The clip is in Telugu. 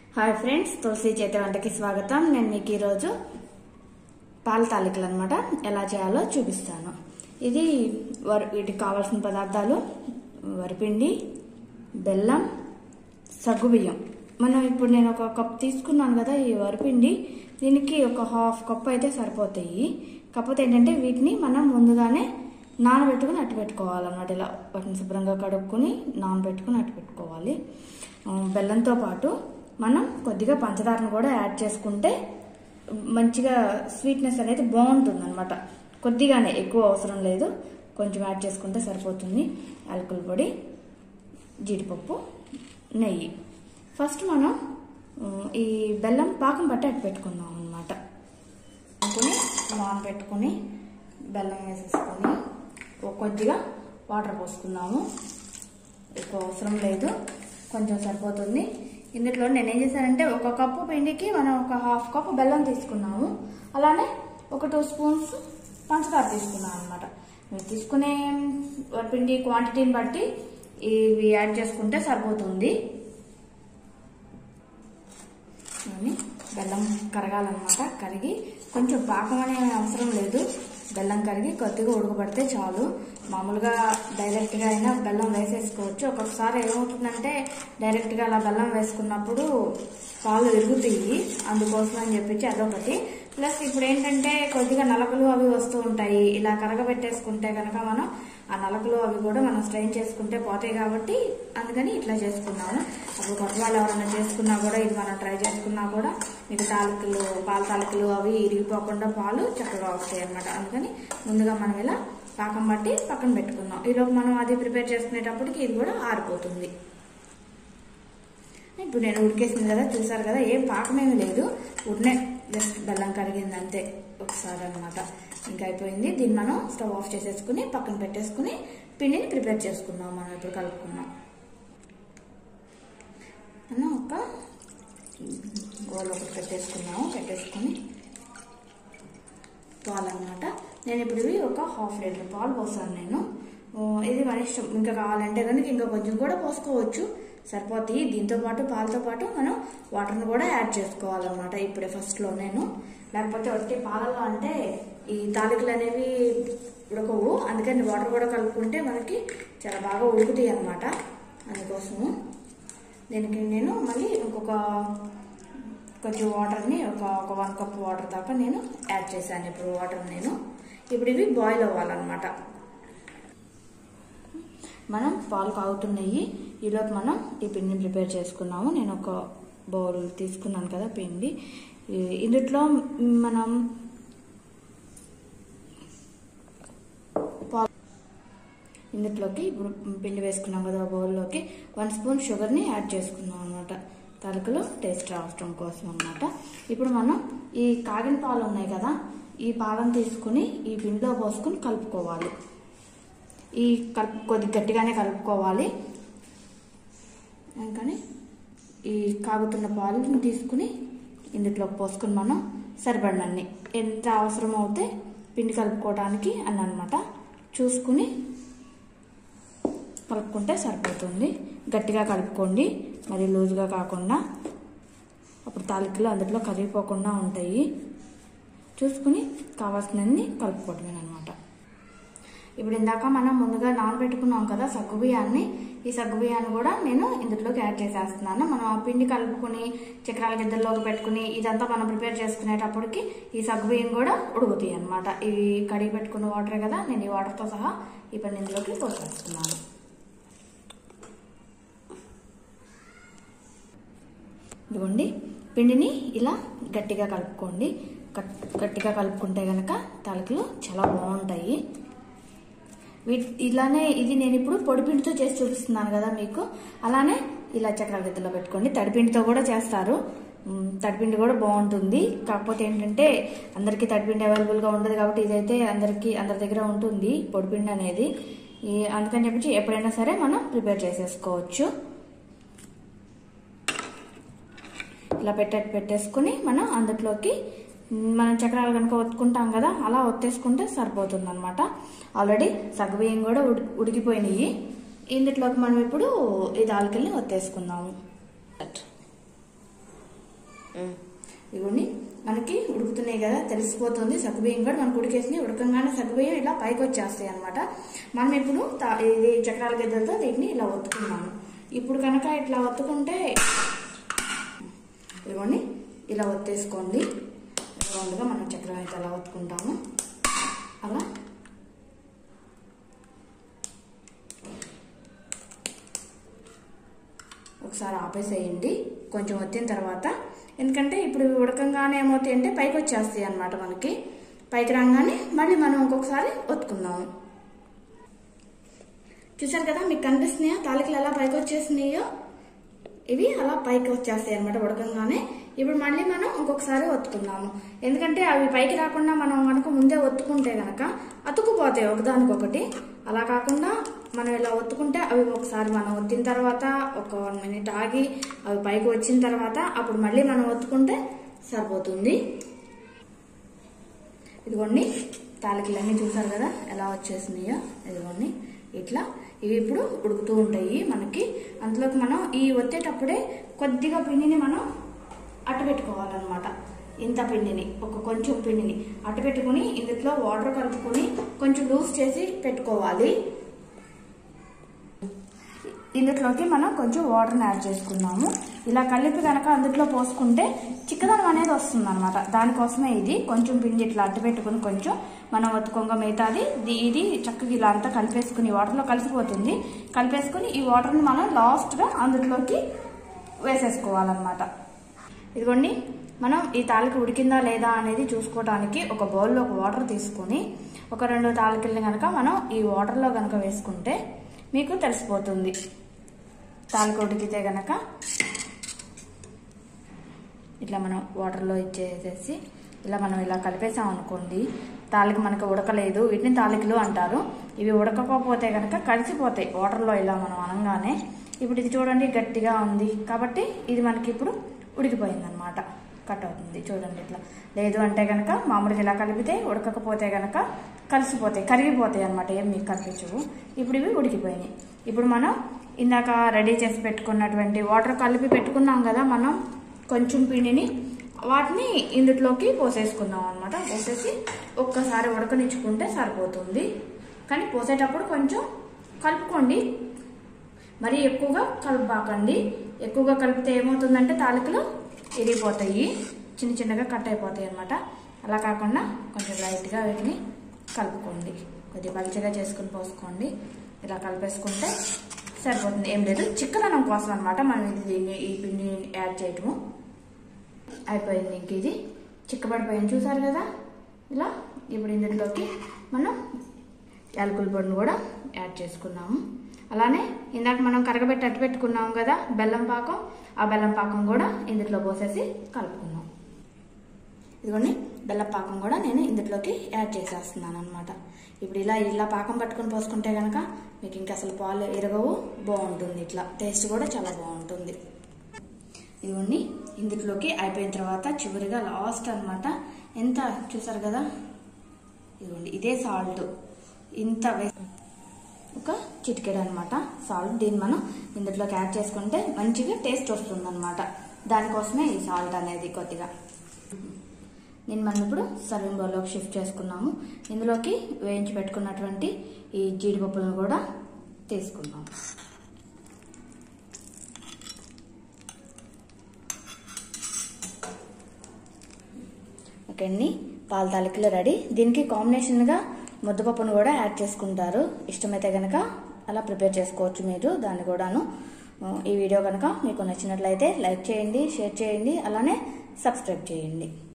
హాయ్ ఫ్రెండ్స్ తులసి చేతి వంటకి స్వాగతం నేను మీకు ఈరోజు పాల తాలికలు అనమాట ఎలా చేయాలో చూపిస్తాను ఇది వరి వీటికి కావాల్సిన పదార్థాలు వరిపిండి బెల్లం సగ్గుబియ్యం మనం ఇప్పుడు నేను ఒక కప్ తీసుకున్నాను కదా ఈ వరిపిండి దీనికి ఒక హాఫ్ కప్ అయితే సరిపోతాయి కాకపోతే ఏంటంటే వీటిని మనం ముందుగానే నానబెట్టుకుని అట్టు పెట్టుకోవాలన్నమాట ఇలా వాటిని శుభ్రంగా కడుక్కొని నానబెట్టుకుని అట్టు పెట్టుకోవాలి ఆ, బెల్లంతో పాటు మనం కొద్దిగా పంచదారను కూడా యాడ్ చేసుకుంటే మంచిగా స్వీట్నెస్ అనేది బాగుంటుంది అనమాట కొద్దిగానే ఎక్కువ అవసరం లేదు కొంచెం యాడ్ చేసుకుంటే సరిపోతుంది యాలకుల పొడి జీడిపప్పు నెయ్యి ఫస్ట్ మనం ఉమ్, ఈ బెల్లం పాకం పట్టి అట్టు పెట్టుకుందాం అనమాట అనుకుని నానబెట్టుకుని బెల్లం వేసేసుకొని ఒక కొద్దిగా వాటర్ పోసుకుందాము ఎక్కువ అవసరం లేదు కొంచెం సరిపోతుంది ఇందులో నేను ఏం చేశానంటే ఒక కప్పు పిండికి మనం ఒక హాఫ్ కప్పు బెల్లం తీసుకున్నాము అలానే ఒక టూ స్పూన్స్ పంచదార తీసుకున్నాం అనమాట మీరు తీసుకునే పిండి క్వాంటిటీని బట్టి ఇవి యాడ్ చేసుకుంటే సరిపోతుంది అని బెల్లం కరగాలన్నమాట కరిగి కొంచెం పాకం అనే అవసరం లేదు బెల్లం కరిగి కొద్దిగా ఉడకబడితే చాలు మామూలుగా డైరెక్ట్గా అయినా బెల్లం వేసేసుకోవచ్చు ఒక్కొక్కసారి ఏమవుతుందంటే డైరెక్ట్గా అలా బెల్లం వేసుకున్నప్పుడు పాలు విరుగుతాయి అందుకోసం అని చెప్పి అదొకటి ప్లస్ ఇప్పుడు ఏంటంటే కొద్దిగా నలకలు అవి వస్తూ ఉంటాయి ఇలా కరగబెట్టేసుకుంటే కనుక మనం ఆ నలకలు అవి కూడా మనం స్ట్రెయిన్ చేసుకుంటే పోతాయి కాబట్టి అందుకని ఇట్లా చేసుకున్నాము అప్పుడు కొత్త వాళ్ళు ఎవరైనా చేసుకున్నా కూడా ఇది మనం ట్రై చేసుకున్నా కూడా మీకు తాలికలు పాల తాలికలు అవి ఇరిగిపోకుండా పాలు చక్కగా వస్తాయి అనమాట అందుకని ముందుగా మనం ఇలా పాకం బట్టి పక్కన పెట్టుకుందాం ఈలోపు మనం అది ప్రిపేర్ చేసుకునేటప్పటికి ఇది కూడా ఆరిపోతుంది ఇప్పుడు నేను ఉడికేసింది కదా చూసారు కదా ఏం పాకమేమి లేదు ఉడనే జస్ట్ బెల్లం కరిగింది అంతే ఒకసారి అనమాట ఇంకా అయిపోయింది దీన్ని మనం స్టవ్ ఆఫ్ చేసేసుకుని పక్కన పెట్టేసుకుని పిండిని ప్రిపేర్ చేసుకుందాం మనం ఇప్పుడు కలుపుకుందాం మనం ఒక గోల్ ఒకటి పెట్టేసుకున్నాము పెట్టేసుకుని పాలు అనమాట నేను ఇప్పుడు ఇవి ఒక హాఫ్ లీటర్ పాలు పోసాను నేను ఓ, ఇది మన ఇష్టం ఇంకా కావాలంటే కనుక ఇంకా కొంచెం కూడా పోసుకోవచ్చు సరిపోతాయి దీంతో పాటు పాలతో పాటు మనం వాటర్ని కూడా యాడ్ చేసుకోవాలన్నమాట ఇప్పుడే ఫస్ట్లో నేను లేకపోతే వచ్చే పాలలో అంటే ఈ తాలికలు అనేవి ఉడకవు అందుకని వాటర్ కూడా కలుపుకుంటే మనకి చాలా బాగా ఉడుకుతాయి అనమాట అందుకోసము దీనికి నేను మళ్ళీ ఇంకొక కొంచెం వాటర్ని ఒక ఒక వన్ కప్ వాటర్ దాకా నేను యాడ్ చేశాను ఇప్పుడు వాటర్ నేను ఇప్పుడు ఇవి బాయిల్ అవ్వాలన్నమాట మనం పాలు కాగుతున్నాయి ఈలోపు మనం ఈ పిండిని ప్రిపేర్ చేసుకున్నాము నేను ఒక బౌల్ తీసుకున్నాను కదా పిండి ఈ- ఇందులో మనం పా- ఇందులోకి ఇప్పుడు పిండి వేసుకున్నాం కదా బౌల్లోకి వన్ స్పూన్ షుగర్ని యాడ్ చేసుకున్నాం అనమాట తలకలు టేస్ట్ రావడం కోసం అనమాట ఇప్పుడు మనం ఈ కాగిన పాలు ఉన్నాయి కదా ఈ పాలను తీసుకుని ఈ పిండిలో పోసుకుని కలుపుకోవాలి ఈ కలుపు కొద్ది గట్టిగానే కలుపుకోవాలి కానీ ఈ కాగుతున్న పాలను తీసుకుని ఇందులోకి పోసుకుని మనం సరిపడినన్ని ఎంత అవసరం అవుతే పిండి కలుపుకోవడానికి అని అనమాట చూసుకుని కలుపుకుంటే సరిపోతుంది గట్టిగా కలుపుకోండి మరి లూజ్గా కాకుండా అప్పుడు తాలికలు అందులో కరిగిపోకుండా ఉంటాయి చూసుకుని కావాల్సినన్ని కలుపుకోవటమే అనమాట ఇప్పుడు ఇందాక మనం ముందుగా నానబెట్టుకున్నాం కదా సగ్గుబియ్యాన్ని ఈ సగ్గుబియ్యాన్ని కూడా నేను ఇందులోకి యాడ్ చేసేస్తున్నాను మనం ఆ పిండి కలుపుకుని చక్రాల గిద్దల్లోకి పెట్టుకుని ఇదంతా మనం ప్రిపేర్ చేసుకునేటప్పటికి ఈ సగ్గుబియ్యం కూడా ఉడుకుతాయి అనమాట ఇవి కడిగి పెట్టుకున్న వాటరే కదా నేను ఈ వాటర్తో సహా ఈ పని ఇందులోకి పోసేస్తున్నాను ఇదిగోండి పిండిని ఇలా గట్టిగా కలుపుకోండి గట్- గట్టిగా కలుపుకుంటే కనుక తలకలు చాలా బాగుంటాయి వీటి ఇలానే ఇది నేను ఇప్పుడు పొడిపిండితో చేసి చూపిస్తున్నాను కదా మీకు అలానే ఇలా చక్రాల గిద్దలో పెట్టుకోండి తడిపిండితో కూడా చేస్తారు మ్, తడిపిండి కూడా బాగుంటుంది కాకపోతే ఏంటంటే అందరికీ తడిపిండి అవైలబుల్గా ఉండదు కాబట్టి ఇదైతే అందరికీ అందరి దగ్గర ఉంటుంది పొడిపిండి అనేది ఈ అందుకని చెప్పి ఎప్పుడైనా సరే మనం ప్రిపేర్ చేసేసుకోవచ్చు ఇలా పెట్టే పెట్టేసుకుని మనం అందులోకి మ్, మనం చక్రాలు కనుక ఒత్తుకుంటాం కదా అలా ఒత్తేసుకుంటే సరిపోతుంది అనమాట ఆల్రెడీ సగ్గుబియ్యం కూడా ఉడి ఉడికిపోయినాయి ఇందులోకి మనం ఇప్పుడు ఈ దాల్కల్ని ఒత్తేసుకుందాము ఇవన్నీ మనకి ఉడుకుతున్నాయి కదా తెలిసిపోతుంది సగ్గుబియ్యం కూడా మనకు ఉడికేసినాయి ఉడకంగానే సగ్గుబియ్యం ఇలా పైకి వచ్చేస్తాయి అనమాట మనం ఇప్పుడు తా- ఇది చక్రాల గద్దలతో వీటిని ఇలా ఒత్తుకున్నాము ఇప్పుడు కనుక ఇట్లా ఒత్తుకుంటే ఇదిగోండి ఇలా ఒత్తేసుకోండి రౌండ్గా మనం చక్రం అయితే అలా ఒత్తుకుంటాము అలా ఒకసారి ఆపేసేయండి కొంచెం వచ్చిన తర్వాత ఎందుకంటే ఇప్పుడు ఇవి ఉడకంగానే ఏమవుతాయి అంటే పైకి వచ్చేస్తాయి అనమాట మనకి పైకి రాగానే మళ్ళీ మనం ఇంకొకసారి ఒత్తుకుందాము చూసారు కదా మీకు కనిపిస్తున్నాయా తాలికలు ఎలా పైకి వచ్చేసినాయో ఇవి అలా పైకి వచ్చేస్తాయి అనమాట ఉడకంగానే ఇప్పుడు మళ్ళీ మనం ఇంకొకసారి ఒత్తుకుందాము ఎందుకంటే అవి పైకి రాకుండా మనం కనుక ముందే ఒత్తుకుంటే గనక అతుక్కుపోతాయి ఒకదానికొకటి అలా కాకుండా మనం ఇలా ఒత్తుకుంటే అవి ఒకసారి మనం ఒత్తిన తర్వాత ఒక వన్ మినిట్ ఆగి అవి పైకి వచ్చిన తర్వాత అప్పుడు మళ్ళీ మనం ఒత్తుకుంటే సరిపోతుంది ఇదిగోండి తాలికలన్నీ చూసారు కదా ఎలా వచ్చేసినాయో ఇదిగోండి ఇట్లా ఇవి ఇప్పుడు ఉడుకుతూ ఉంటాయి మనకి అందులోకి మనం ఈ వచ్చేటప్పుడే కొద్దిగా పిండిని మనం అట్టు పెట్టుకోవాలన్నమాట ఇంత పిండిని ఒక కొంచెం పిండిని అట్టు పెట్టుకుని ఇందులో వాటర్ కలుపుకొని కొంచెం లూజ్ చేసి పెట్టుకోవాలి ఇందులోకి మనం కొంచెం వాటర్ని యాడ్ చేసుకున్నాము ఇలా కలిపి కనుక అందులో పోసుకుంటే చిక్కదనం అనేది వస్తుంది అనమాట దానికోసమే ఇది కొంచెం పిండి ఇట్లా అట్టు పెట్టుకుని కొంచెం మనం ఒత్తుకొంగ మిగతాది ఇది- ఇది చక్కగా ఇలా అంతా కలిపేసుకుని వాటర్లో కలిసిపోతుంది కలిపేసుకుని ఈ వాటర్ని మనం లాస్ట్గా అందులోకి వేసేసుకోవాలన్నమాట ఇదిగోండి మనం ఈ తాలిక ఉడికిందా లేదా అనేది చూసుకోవడానికి ఒక బౌల్లో ఒక వాటర్ తీసుకొని ఒక రెండు తాలికల్ని కనుక మనం ఈ వాటర్లో కనుక వేసుకుంటే మీకు తెలిసిపోతుంది తాలిక ఉడికితే గనక ఇట్లా మనం వాటర్లో ఇచ్చేసేసి ఇలా మనం ఇలా కలిపేసాం అనుకోండి తాలిక మనకు ఉడకలేదు వీటిని తాలికలు అంటారు ఇవి ఉడకకపోతే కనుక కలిసిపోతాయి వాటర్లో ఇలా మనం అనగానే ఇప్పుడు ఇది చూడండి గట్టిగా ఉంది కాబట్టి ఇది మనకి ఇప్పుడు ఉడికిపోయింది అనమాట కట్ అవుతుంది చూడండి ఇట్లా లేదు అంటే కనుక మామూలుగా ఇలా కలిపితే ఉడకకపోతే కనుక కలిసిపోతాయి కరిగిపోతాయి అనమాట ఏం మీకు కనిపించవు ఇప్పుడు ఇవి ఉడికిపోయినాయి ఇప్పుడు మనం ఇందాక రెడీ చేసి పెట్టుకున్నటువంటి వాటర్ కలిపి పెట్టుకున్నాం కదా మనం కొంచెం పిండిని వాటిని ఇందులోకి పోసేసుకుందాం అనమాట పోసేసి ఒక్కసారి ఉడకనిచ్చుకుంటే సరిపోతుంది కానీ పోసేటప్పుడు కొంచెం కలుపుకోండి మరి ఎక్కువగా కలపాకండి ఎక్కువగా కలిపితే ఏమవుతుందంటే తాలికలు ఇరిగిపోతాయి చిన్న చిన్నగా కట్ అయిపోతాయి అనమాట అలా కాకుండా కొంచెం లైట్గా వీటిని కలుపుకోండి కొద్దిగా పలుచగా చేసుకుని పోసుకోండి ఇలా కలిపేసుకుంటే సరిపోతుంది ఏం లేదు చిక్కదనం కోసం అనమాట మనం ఇది దీన్ని ఈ పిండి యాడ్ చేయటము అయిపోయింది ఇంక ఇది చిక్కబడిపోయింది చూసారు కదా ఇలా ఇప్పుడు ఇందులోకి మనం యాలకుల పొడిని కూడా యాడ్ చేసుకున్నాము అలానే ఇందాక మనం కరగబెట్టి అట్టు పెట్టుకున్నాం కదా బెల్లం పాకం ఆ బెల్లం పాకం కూడా ఇందులో పోసేసి కలుపుకున్నాం ఇదిగోండి బెల్లం పాకం కూడా నేను ఇందులోకి యాడ్ చేసేస్తున్నాను అనమాట ఇప్పుడు ఇలా ఇలా పాకం పట్టుకొని పోసుకుంటే కనుక మీకు ఇంకా అసలు పాలు ఎరగవు బాగుంటుంది ఇట్లా టేస్ట్ కూడా చాలా బాగుంటుంది ఇదిగోండి ఇందులోకి అయిపోయిన తర్వాత చివరిగా లాస్ట్ అన్నమాట ఎంత చూసారు కదా ఇదిగోండి ఇదే సాల్ట్ ఇంత వే- ఒక చిటికెడు అనమాట సాల్ట్ దీన్ని మనం ఇందులోకి యాడ్ చేసుకుంటే మంచిగా టేస్ట్ వస్తుంది అనమాట దానికోసమే ఈ సాల్ట్ అనేది కొద్దిగా నేను మనం ఇప్పుడు సర్వింగ్ బౌల్లోకి షిఫ్ట్ చేసుకున్నాము ఇందులోకి వేయించి పెట్టుకున్నటువంటి ఈ జీడిపప్పులను కూడా తీసుకుందాం ఓకే అండి పాల తాలికలు రెడీ దీనికి కాంబినేషన్గా ముద్దపప్పును కూడా యాడ్ చేసుకుంటారు ఇష్టమైతే కనుక అలా ప్రిపేర్ చేసుకోవచ్చు మీరు దాన్ని కూడాను ఈ వీడియో కనుక మీకు నచ్చినట్లయితే లైక్ చేయండి షేర్ చేయండి అలానే సబ్స్క్రైబ్ చేయండి